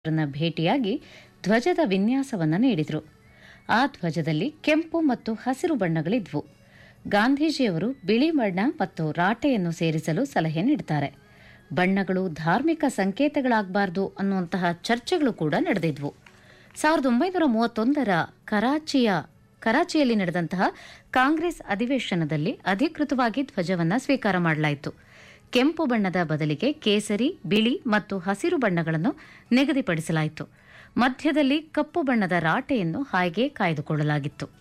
ಅವರನ್ನ ಭೇಟಿಯಾಗಿ ಧ್ವಜದ ವಿನ್ಯಾಸವನ್ನು ನೀಡಿದರು ಆ ಧ್ವಜದಲ್ಲಿ ಕೆಂಪು ಮತ್ತು ಹಸಿರು ಬಣ್ಣಗಳಿದ್ವು ಗಾಂಧೀಜಿಯವರು ಬಿಳಿ ಬಣ್ಣ ಮತ್ತು ರಾಟೆಯನ್ನು ಸೇರಿಸಲು ಸಲಹೆ ನೀಡುತ್ತಾರೆ ಬಣ್ಣಗಳು ಧಾರ್ಮಿಕ ಸಂಕೇತಗಳಾಗಬಾರ್ದು ಅನ್ನುವಂತಹ ಚರ್ಚೆಗಳು ಕೂಡ ನಡೆದಿದ್ವು ಸಾವಿರದ ಒಂಬೈನೂರ ಮೂವತ್ತೊಂದರ ಕರಾಚಿಯ ಕರಾಚಿಯಲ್ಲಿ ನಡೆದಂತಹ ಕಾಂಗ್ರೆಸ್ ಅಧಿವೇಶನದಲ್ಲಿ ಅಧಿಕೃತವಾಗಿ ಧ್ವಜವನ್ನು ಸ್ವೀಕಾರ ಮಾಡಲಾಯಿತು ಕೆಂಪು ಬಣ್ಣದ ಬದಲಿಗೆ ಕೇಸರಿ ಬಿಳಿ ಮತ್ತು ಹಸಿರು ಬಣ್ಣಗಳನ್ನು ನಿಗದಿಪಡಿಸಲಾಯಿತು ಮಧ್ಯದಲ್ಲಿ ಕಪ್ಪು ಬಣ್ಣದ ರಾಟೆಯನ್ನು ಹಾಗೆ ಕಾಯ್ದುಕೊಳ್ಳಲಾಗಿತ್ತು